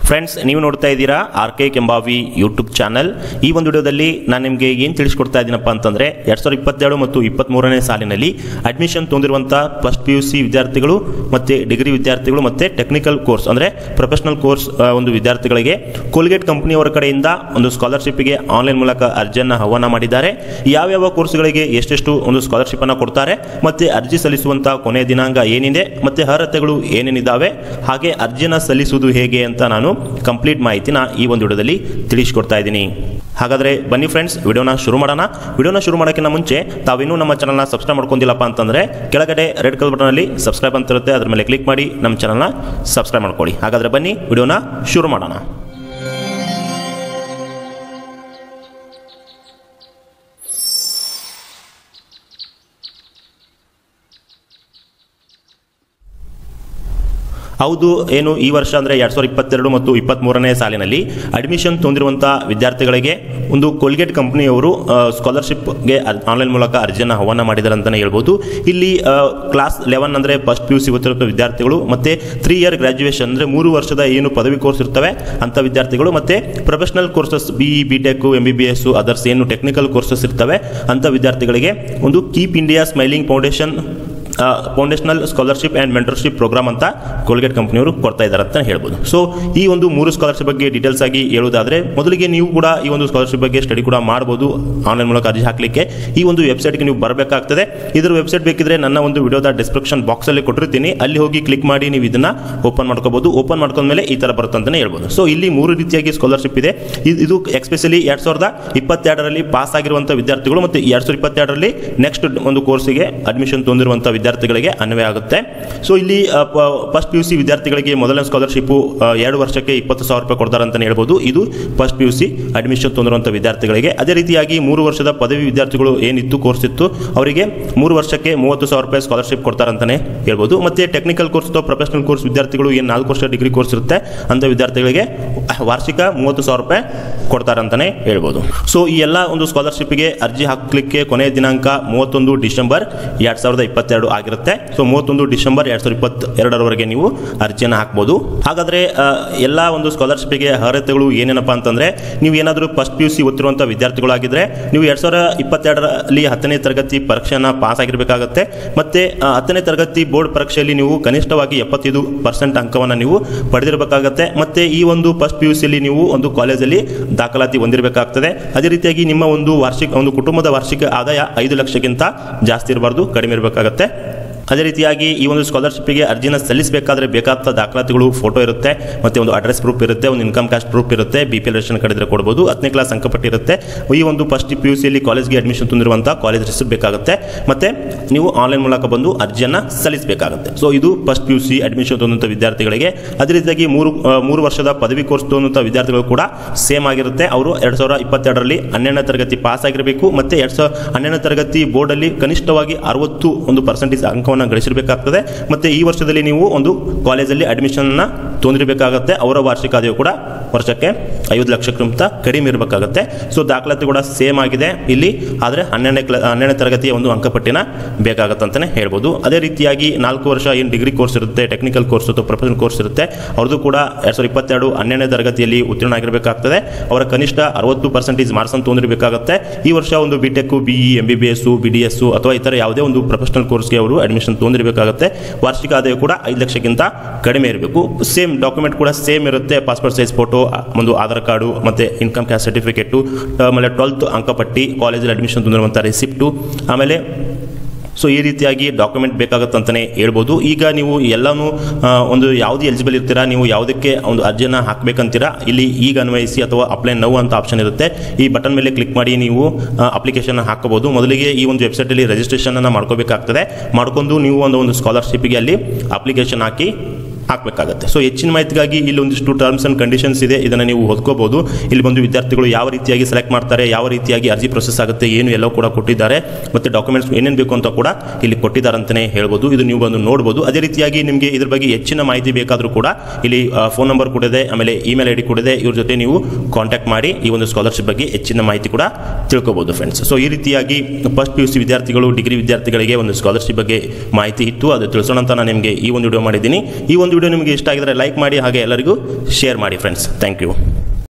friends ನೀವು ನೋಡ್ತಾ ಇದ್ದೀರಾ R K Kembhavi YouTube channel ಈ ಒಂದು ವಿಡಿಯೋದಲ್ಲಿ ನಾನು ನಿಮಗೆ ಏನು ತಿಳಿಸ್ಕೊಡ್ತಾ ಇದ್ದೀನಪ್ಪ ಅಂತಂದರೆ ಎರಡು ಸಾವಿರದ ಇಪ್ಪತ್ತೆರಡು ಮತ್ತು ಇಪ್ಪತ್ತ್ಮೂರನೇ ಸಾಲಿನಲ್ಲಿ ಅಡ್ಮಿಷನ್ ತೊಂದಿರುವಂಥ ಫಸ್ಟ್ ಪಿ ಯು ಸಿ ವಿದ್ಯಾರ್ಥಿಗಳು ಮತ್ತು ಡಿಗ್ರಿ ವಿದ್ಯಾರ್ಥಿಗಳು ಮತ್ತು ಟೆಕ್ನಿಕಲ್ ಕೋರ್ಸ್ ಅಂದರೆ ಪ್ರೊಫೆಷನಲ್ ಕೋರ್ಸ್ ಆ, ಒಂದು ವಿದ್ಯಾರ್ಥಿಗಳಿಗೆ ಕೋಲ್ಗೇಟ್ ಕಂಪನಿಯವರ ಕಡೆಯಿಂದ ಒಂದು ಸ್ಕಾಲರ್ಶಿಪ್ಗೆ ಆನ್ಲೈನ್ ಮೂಲಕ ಅರ್ಜಿಯನ್ನು ಆಹ್ವಾನ ಮಾಡಿದ್ದಾರೆ ಯಾವ್ಯಾವ ಕೋರ್ಸ್ಗಳಿಗೆ ಎಷ್ಟೆಷ್ಟು ಒಂದು ಸ್ಕಾಲರ್ಶಿಪ್ ಅನ್ನು ಕೊಡ್ತಾರೆ ಮತ್ತೆ ಅರ್ಜಿ ಸಲ್ಲಿಸುವಂತ ಕೊನೆಯ ದಿನಾಂಕ ಏನಿದೆ ಮತ್ತೆ ಅರ್ಹತೆಗಳು ಏನೇನಿದ್ದಾವೆ ಹಾಗೆ ಅರ್ಜಿನ ಸಲ್ಲಿಸುವುದು ಹೇಗೆ ಅಂತ ನಾನು ಕಂಪ್ಲೀಟ್ ಮಾಹಿತಿನ ಈ ಒಂದು ವಿಡಿಯೋದಲ್ಲಿ ತಿಳಿಸ್ಕೊಡ್ತಾ ಇದ್ದೀನಿ ಹಾಗಾದ್ರೆ ಬನ್ನಿ ಫ್ರೆಂಡ್ಸ್ ವಿಡಿಯೋನ ಶುರು ಮಾಡೋಣ ವಿಡಿಯೋನ ಶುರು ಮಾಡೋಕ್ಕಿಂತ ಮುಂಚೆ ತಾವಿನ್ನೂ ನಮ್ಮ ಚಾನಲ್ನ ಸಬ್ಸ್ಕ್ರೈಬ್ ಮಾಡ್ಕೊಂಡಿಲ್ಲಪ್ಪ ಅಂತಂದ್ರೆ ಕೆಳಗಡೆ ರೆಡ್ ಕಲರ್ ಬಟನಲ್ಲಿ ಸಬ್ಸ್ಕ್ರೈಬ್ ಅಂತ ಇರುತ್ತೆ ಅದ್ರ ಮೇಲೆ ಕ್ಲಿಕ್ ಮಾಡಿ ನಮ್ಮ ಚಾನಲ್ನ ಸಬ್ಸ್ಕ್ರೈಬ್ ಮಾಡ್ಕೊಳ್ಳಿ ಹಾಗಾದ್ರೆ ಬನ್ನಿ ವಿಡಿಯೋನ ಶುರು ಮಾಡೋಣ ಹೌದು ಏನು ಈ ವರ್ಷ ಅಂದರೆ ಎರಡು ಸಾವಿರದ ಇಪ್ಪತ್ತೆರಡು ಮತ್ತು ಇಪ್ಪತ್ತ್ಮೂರನೇ ಸಾಲಿನಲ್ಲಿ ಅಡ್ಮಿಷನ್ ತೊಂದಿರುವಂಥ ವಿದ್ಯಾರ್ಥಿಗಳಿಗೆ ಒಂದು ಕೋಲ್ಗೇಟ್ ಕಂಪನಿಯವರು ಸ್ಕಾಲರ್ಶಿಪ್ಗೆ ಆನ್ಲೈನ್ ಮೂಲಕ ಅರ್ಜಿಯನ್ನು ಆಹ್ವಾನ ಮಾಡಿದ್ದಾರೆ ಅಂತಲೇ ಹೇಳ್ಬೋದು ಇಲ್ಲಿ ಕ್ಲಾಸ್ ಲೆವೆನ್ ಅಂದರೆ ಫಸ್ಟ್ ಪಿ ಯು ಸಿ ಓದ್ತಿರೋ ವಿದ್ಯಾರ್ಥಿಗಳು ಮತ್ತು ತ್ರೀ ಇಯರ್ ಗ್ರಾಜ್ಯುಯೇಷನ್ ಅಂದರೆ ಮೂರು ವರ್ಷದ ಏನು ಪದವಿ ಕೋರ್ಸ್ ಇರ್ತವೆ ಅಂಥ ವಿದ್ಯಾರ್ಥಿಗಳು ಮತ್ತು professional courses B E B tech M B B S others ಏನು ಟೆಕ್ನಿಕಲ್ ಕೋರ್ಸಸ್ ಇರ್ತವೆ ಅಂಥ ವಿದ್ಯಾರ್ಥಿಗಳಿಗೆ ಒಂದು keep India smiling foundation foundational scholarship and mentorship program ಅಂತ ಕೋಲ್ಗೇಟ್ ಕಂಪ್ನಿಯವರು ಕೊಡ್ತಾ ಇದ್ದಾರೆ ಅಂತ ಹೇಳ್ಬೋದು ಸೊ ಈ ಒಂದು ಮೂರು ಸ್ಕಾಲರ್ಶಿಪ್ ಬಗ್ಗೆ ಡೀಟೇಲ್ಸ್ ಆಗಿ ಹೇಳೋದಾದ್ರೆ ಮೊದಲಿಗೆ ನೀವು ಕೂಡ ಈ ಒಂದು ಸ್ಕಾಲರ್ಶಿಪ್ ಬಗ್ಗೆ ಸ್ಟಡಿ ಕೂಡ ಮಾಡ್ಬೋದು ಆನ್ಲೈನ್ ಮೂಲಕ ಅರ್ಜಿ ಹಾಕಲಿಕ್ಕೆ ಈ ಒಂದು ವೆಬ್ಸೈಟ್ಗೆ ನೀವು ಬರಬೇಕಾಗ್ತದೆ ಇದರ ವೆಬ್ಸೈಟ್ ಬೇಕಿದ್ರೆ ನನ್ನ ಒಂದು ವಿಡಿಯೋದ ಡಿಸ್ಕ್ರಿಪ್ಷನ್ ಬಾಕ್ಸಲ್ಲಿ ಕೊಟ್ಟಿರ್ತೀನಿ ಅಲ್ಲಿ ಹೋಗಿ ಕ್ಲಿಕ್ ಮಾಡಿ ನೀವು ಇದನ್ನ ಓಪನ್ ಮಾಡ್ಕೋಬಹುದು ಓಪನ್ ಮಾಡ್ಕೊಂಡ್ಮೇಲೆ ಈ ಥರ ಬರುತ್ತೆ ಅಂತಲೇ ಹೇಳ್ಬೋದು ಸೊ ಇಲ್ಲಿ ಮೂರು ರೀತಿಯಾಗಿ ಸ್ಕಾಲರ್ಶಿಪ್ ಇದೆ ಇದ್- ಇದು ಎಕ್ಸ್ಪೆಷಲಿ ಎರಡು ಸಾವಿರದ ಇಪ್ಪತ್ತೆರಡರಲ್ಲಿ ಪಾಸ್ ಆಗಿರುವಂಥ ವಿದ್ಯಾರ್ಥಿಗಳು ಮತ್ತು ಎರಡು ಸಾವಿರದ ಇಪ್ಪತ್ತೆರಡರಲ್ಲಿ ನೆಕ್ಸ್ಟ್ ಒಂದು ಕೋರ್ಸಿಗೆ ಅಡ್ಮಿಷನ್ ತೊಂದಿರುವಂಥ ವಿದ್ಯಾರ್ಥಿಗಳಿಗೆ ಅನ್ವಯ ಆಗುತ್ತೆ ಸೊ ಇಲ್ಲಿ ಫಸ್ಟ್ ಪಿ ಯು ಸಿ ವಿದ್ಯಾರ್ಥಿಗಳಿಗೆ ಮೊದಲನೇ ಸ್ಕಾಲರ್ಶಿಪ್ಪು ಎರಡು ವರ್ಷಕ್ಕೆ ಇಪ್ಪತ್ತು ಸಾವಿರ ರೂಪಾಯಿ ಕೊಡ್ತಾರೆ ಅಂತಲೇ ಹೇಳ್ಬೋದು ಇದು first P U C admission ತೊಂದಿರುವಂಥ ವಿದ್ಯಾರ್ಥಿಗಳಿಗೆ ಅದೇ ರೀತಿಯಾಗಿ ಮೂರು ವರ್ಷದ ಪದವಿ ವಿದ್ಯಾರ್ಥಿಗಳು ಏನಿತ್ತು ಕೋರ್ಸ್ ಇತ್ತು ಅವರಿಗೆ ಮೂರು ವರ್ಷಕ್ಕೆ ಮೂವತ್ತು ಸಾವಿರ ರೂಪಾಯಿ ಸ್ಕಾಲರ್ಶಿಪ್ ಕೊಡ್ತಾರೆ ಅಂತಲೇ ಹೇಳ್ಬೋದು ಮತ್ತೆ ಟೆಕ್ನಿಕಲ್ ಕೋರ್ಸ್ ಅಥವಾ ಪ್ರೊಫೆಷನಲ್ ಕೋರ್ಸ್ ವಿದ್ಯಾರ್ಥಿಗಳು ಏನು ನಾಲ್ಕು ವರ್ಷ ಡಿಗ್ರಿ ಕೋರ್ಸ್ ಇರುತ್ತೆ ಅಂಥ ವಿದ್ಯಾರ್ಥಿಗಳಿಗೆ ವಾರ್ಷಿಕ ಮೂವತ್ತು ಸಾವಿರ ರೂಪಾಯಿ ಕೊಡ್ತಾರೆ ಅಂತಲೇ ಹೇಳ್ಬೋದು ಸೊ ಈ ಎಲ್ಲ ಒಂದು ಸ್ಕಾಲರ್ಶಿಪ್ಗೆ ಅರ್ಜಿ ಹಾಕಲಿಕ್ಕೆ ಕೊನೆಯ ದಿನಾಂಕ ಮೂವತ್ತೊಂದು ಡಿಸೆಂಬರ್ ಎರಡು ಸಾವಿರದ ಇಪ್ಪತ್ತೆರಡು ಆಗಿರುತ್ತೆ ಸೊ ಮೂವತ್ತೊಂದು ಡಿಸೆಂಬರ್ ಎರಡು ಸಾವಿರದ ಇಪ್ಪತ್ತೆರಡರವರೆಗೆ ನೀವು ಅರ್ಜಿಯನ್ನು ಹಾಕ್ಬೋದು ಹಾಗಾದರೆ ಎಲ್ಲ ಒಂದು ಸ್ಕಾಲರ್ಶಿಪ್ಗೆ ಅರ್ಹತೆಗಳು ಏನೇನಪ್ಪ ಅಂತಂದರೆ ನೀವು ಏನಾದರೂ ಫಸ್ಟ್ ಪಿ ಯು ಸಿ ಓದ್ತಿರುವಂಥ ವಿದ್ಯಾರ್ಥಿಗಳಾಗಿದ್ದರೆ ನೀವು ಎರಡು ಸಾವಿರ ಇಪ್ಪತ್ತೆರಡರಲ್ಲಿ ಹತ್ತನೇ ತರಗತಿ ಪರೀಕ್ಷೆಯನ್ನು ಪಾಸ್ ಆಗಿರಬೇಕಾಗತ್ತೆ ಮತ್ತು ಹತ್ತನೇ ತರಗತಿ ಬೋರ್ಡ್ ಪರೀಕ್ಷೆಯಲ್ಲಿ ನೀವು ಕನಿಷ್ಠವಾಗಿ ಎಪ್ಪತ್ತೈದು ಪರ್ಸೆಂಟ್ ಅಂಕವನ್ನು ನೀವು ಪಡೆದಿರಬೇಕಾಗತ್ತೆ ಮತ್ತು ಈ ಒಂದು ಫಸ್ಟ್ ಪಿ ಯು ಸಿಯಲ್ಲಿ ನೀವು ಒಂದು ಕಾಲೇಜಲ್ಲಿ ದಾಖಲಾತಿ ಹೊಂದಿರಬೇಕಾಗ್ತದೆ ಅದೇ ರೀತಿಯಾಗಿ ನಿಮ್ಮ ಒಂದು ವಾರ್ಷಿಕ ಒಂದು ಕುಟುಂಬದ ವಾರ್ಷಿಕ ಆದಾಯ ಐದು ಲಕ್ಷಕ್ಕಿಂತ ಜಾಸ್ತಿ ಇರಬಾರ್ದು ಕಡಿಮೆ ಇರಬೇಕಾಗತ್ತೆ ಅದೇ ರೀತಿಯಾಗಿ ಈ ಒಂದು ಸ್ಕಾಲರ್ಶಿಪ್ಗೆ ಅರ್ಜಿನ ಸಲ್ಲಿಸಬೇಕಾದ್ರೆ ಬೇಕಾದ ದಾಖಲಾತಿಗಳು ಫೋಟೋ ಇರುತ್ತೆ ಮತ್ತು ಒಂದು ಅಡ್ರೆಸ್ ಪ್ರೂಫ್ ಇರುತ್ತೆ ಒಂದು ಇನ್ಕಮ್ ಕಾಸ್ಟ್ ಪ್ರೂಫ್ ಇರುತ್ತೆ B P L ration card ಇದ್ರೆ ಕೊಡ್ಬೋದು ಹತ್ತನೇ ಕ್ಲಾಸ್ ಅಂಕಪಟ್ಟಿ ಇರುತ್ತೆ ಈ ಒಂದು ಫಸ್ಟ್ ಪಿ ಯು ಸಿಯಲ್ಲಿ ಕಾಲೇಜ್ಗೆ ಅಡ್ಮಿಷನ್ ತಂದಿರುವಂಥ ಕಾಲೇಜ್ ರಿಸಿಪ್ಟ್ ಬೇಕಾಗುತ್ತೆ ಮತ್ತು ನೀವು ಆನ್ಲೈನ್ ಮೂಲಕ ಬಂದು ಅರ್ಜಿಯನ್ನು ಸಲ್ಲಿಸಬೇಕಾಗುತ್ತೆ ಸೊ ಇದು first P U C admission ತಂದಂಥ ವಿದ್ಯಾರ್ಥಿಗಳಿಗೆ ಅದೇ ರೀತಿಯಾಗಿ ಮೂರು ಆ, ಮೂರು ವರ್ಷದ ಪದವಿ ಕೋರ್ಸ್ ತಂದಂಥ ವಿದ್ಯಾರ್ಥಿಗಳು ಕೂಡ ಸೇಮ್ ಆಗಿರುತ್ತೆ ಅವರು ಎರಡು ಸಾವಿರ ಇಪ್ಪತ್ತೆರಡರಲ್ಲಿ ಹನ್ನೆರಡನೇ ತರಗತಿ ಪಾಸ್ ಆಗಿರಬೇಕು ಮತ್ತು ಎರಡು ಸಾವಿರ ಹನ್ನೆರಡನೇ ತರಗತಿ ಬೋರ್ಡಲ್ಲಿ ಕನಿಷ್ಠವಾಗಿ ಅರವತ್ತು ಒಂದು ಪರ್ಸೆಂಟೇಜ್ ಅಂಕವನ್ನು ಗಳಿಸಿರಬೇಕಾಗ್ತದೆ ಮತ್ತು ಈ ವರ್ಷದಲ್ಲಿ ನೀವು ಒಂದು ಕಾಲೇಜಲ್ಲಿ ಅಡ್ಮಿಷನ್ನ ತೊಂದಿರಬೇಕಾಗತ್ತೆ ಅವರ ವಾರ್ಷಿಕ ಆದಾಯ ಕೂಡ ವರ್ಷಕ್ಕೆ ಐವತ್ತು ಲಕ್ಷಕ್ಕಿಂತ ಕಡಿಮೆ ಇರಬೇಕಾಗತ್ತೆ ಸೊ ದಾಖಲಾತಿ ಕೂಡ ಸೇಮ್ ಆಗಿದೆ ಇಲ್ಲಿ ಆದರೆ ಹನ್ನೆರಡನೇ ಕ್ಲಾ ಹನ್ನೆರಡನೇ ತರಗತಿಯ ಒಂದು ಅಂಕಪಟ್ಟಿನ ಬೇಕಾಗತ್ತೆ ಅಂತಲೇ ಹೇಳ್ಬೋದು ಅದೇ ರೀತಿಯಾಗಿ ನಾಲ್ಕು ವರ್ಷ ಏನು ಡಿಗ್ರಿ ಕೋರ್ಸ್ ಇರುತ್ತೆ ಟೆಕ್ನಿಕಲ್ ಕೋರ್ಸ್ ಅಥವಾ ಪ್ರೊಫೆಷನಲ್ ಕೋರ್ಸ್ ಇರುತ್ತೆ ಅವ್ರದ್ದು ಕೂಡ ಎರಡು ಸಾವಿರದ ಇಪ್ಪತ್ತೆರಡು ಹನ್ನೆರಡನೇ ತರಗತಿಯಲ್ಲಿ ಉತ್ತೀರ್ಣ ಆಗಿರಬೇಕಾಗ್ತದೆ ಅವರ ಕನಿಷ್ಠ ಅರವತ್ತು ಪರ್ಸೆಂಟೇಜ್ ಮಾರ್ಕ್ಸನ್ನು ತೊಂದಿರಬೇಕಾಗತ್ತೆ ಈ ವರ್ಷ ಒಂದು B tech B E M B B S B D S ಅಥವಾ ಇತರ ಯಾವುದೇ ಒಂದು ಪ್ರೊಫೆಷನಲ್ ಕೋರ್ಸ್ಗೆ ಅವರು ಅಡ್ಮಿಷನ್ ತೊಂದಿರಬೇಕಾಗುತ್ತೆ ವಾರ್ಷಿಕ ಆದಾಯ ಕೂಡ ಐದು ಲಕ್ಷಕ್ಕಿಂತ ಕಡಿಮೆ ಇರಬೇಕು ಸೇಮ್ ಡಾಕ್ಯುಮೆಂಟ್ ಕೂಡ ಸೇಮ್ ಇರುತ್ತೆ ಪಾಸ್ಪೋರ್ಟ್ ಸೈಜ್ ಫೋಟೋ ಒಂದು ಆಧಾರ್ ಕಾರ್ಡು ಮತ್ತು ಇನ್ಕಮ್ ಕ್ಯಾಸ್ಟ್ ಸರ್ಟಿಫಿಕೇಟು ಆಮೇಲೆ ಟ್ವೆಲ್ತ್ ಅಂಕಪಟ್ಟಿ ಕಾಲೇಜಲ್ಲಿ ಅಡ್ಮಿಷನ್ ತಂದಿರುವಂಥ ರಿಸಿಪ್ಟು ಆಮೇಲೆ ಸೊ ಈ ರೀತಿಯಾಗಿ ಡಾಕ್ಯುಮೆಂಟ್ ಬೇಕಾಗುತ್ತೆ ಅಂತಲೇ ಹೇಳ್ಬೋದು ಈಗ ನೀವು ಎಲ್ಲನೂ ಆ, ಒಂದು ಯಾವುದು ಎಲಿಜಿಬಲ್ ಇರ್ತೀರಾ ನೀವು ಯಾವುದಕ್ಕೆ ಒಂದು ಅರ್ಜಿಯನ್ನು ಹಾಕಬೇಕಂತೀರಾ ಇಲ್ಲಿ ಈಗ ಅನ್ವಯಿಸಿ ಅಥವಾ ಅಪ್ಲೈ ನೌ ಅಂತ ಆಪ್ಷನ್ ಇರುತ್ತೆ ಈ ಬಟನ್ ಮೇಲೆ ಕ್ಲಿಕ್ ಮಾಡಿ ನೀವು ಅಪ್ಲಿಕೇಶನ್ ಹಾಕಬಹುದು ಮೊದಲಿಗೆ ಈ ಒಂದು ವೆಬ್ಸೈಟಲ್ಲಿ ರಿಜಿಸ್ಟ್ರೇಷನ್ ಅನ್ನು ಮಾಡ್ಕೋಬೇಕಾಗ್ತದೆ ಮಾಡ್ಕೊಂಡು ನೀವು ಒಂದು ಒಂದು ಸ್ಕಾಲರ್ಶಿಪ್ಗೆ ಅಲ್ಲಿ ಅಪ್ಲಿಕೇಶನ್ ಹಾಕಿ ಹಾಕಬೇಕಾಗತ್ತೆ ಸೊ ಹೆಚ್ಚಿನ ಮಾಹಿತಿಗಾಗಿ ಇಲ್ಲಿ ಒಂದಿಷ್ಟು ಟರ್ಮ್ಸ್ ಆ್ಯಂಡ್ ಕಂಡೀಷನ್ಸ್ ಇದೆ ಇದನ್ನು ನೀವು ಓದ್ಕೋಬಹುದು ಇಲ್ಲಿ ಬಂದು ವಿದ್ಯಾರ್ಥಿಗಳು ಯಾವ ರೀತಿಯಾಗಿ ಸೆಲೆಕ್ಟ್ ಮಾಡ್ತಾರೆ ಯಾವ ರೀತಿಯಾಗಿ ಅರ್ಜಿ ಪ್ರೊಸೆಸ್ ಆಗುತ್ತೆ ಏನು ಎಲ್ಲ ಕೂಡ ಕೊಟ್ಟಿದ್ದಾರೆ ಮತ್ತು ಡಾಕ್ಯುಮೆಂಟ್ಸ್ ಏನೇನು ಬೇಕು ಅಂತ ಕೂಡ ಇಲ್ಲಿ ಕೊಟ್ಟಿದ್ದಾರೆ ಅಂತಲೇ ಹೇಳ್ಬೋದು ಇದು ನೀವು ಬಂದು ನೋಡ್ಬೋದು ಅದೇ ರೀತಿಯಾಗಿ ನಿಮಗೆ ಇದ್ರ ಬಗ್ಗೆ ಹೆಚ್ಚಿನ ಮಾಹಿತಿ ಬೇಕಾದರೂ ಕೂಡ ಇಲ್ಲಿ ಫೋನ್ ನಂಬರ್ ಕೂಡ ಇದೆ ಆಮೇಲೆ ಇಮೇಲ್ ಐ ಡಿ ಕೂಡ ಇದೆ ಇವ್ರ ಜೊತೆ ನೀವು ಕಾಂಟ್ಯಾಕ್ಟ್ ಮಾಡಿ ಈ ಒಂದು ಸ್ಕಾಲರ್ಶಿಪ್ ಬಗ್ಗೆ ಹೆಚ್ಚಿನ ಮಾಹಿತಿ ಕೂಡ ತಿಳ್ಕೊಬೋದು ಫ್ರೆಂಡ್ಸ್ ಸೊ ಈ ರೀತಿಯಾಗಿ ಫಸ್ಟ್ ಪಿ ಯು ಸಿ ವಿದ್ಯಾರ್ಥಿಗಳು ಡಿಗ್ರಿ ವಿದ್ಯಾರ್ಥಿಗಳಿಗೆ ಒಂದು ಸ್ಕಾಲರ್ಶಿಪ್ ಬಗ್ಗೆ ಮಾಹಿತಿ ಇತ್ತು ಅದು ತಿಳಿಸೋಣ ಅಂತ ನಾನು ನಿಮಗೆ ಈ ಒಂದು ವಿಡಿಯೋ ಮಾಡಿದ್ದೀನಿ ಈ ಒಂದು ವಿಡಿಯೋ ವಿಡಿಯೋ ನಿಮಗೆ ಇಷ್ಟ ಆಗಿದ್ರೆ ಲೈಕ್ ಮಾಡಿ ಹಾಗೆ ಎಲ್ಲರಿಗೂ ಶೇರ್ ಮಾಡಿ ಫ್ರೆಂಡ್ಸ್ ಥ್ಯಾಂಕ್ ಯು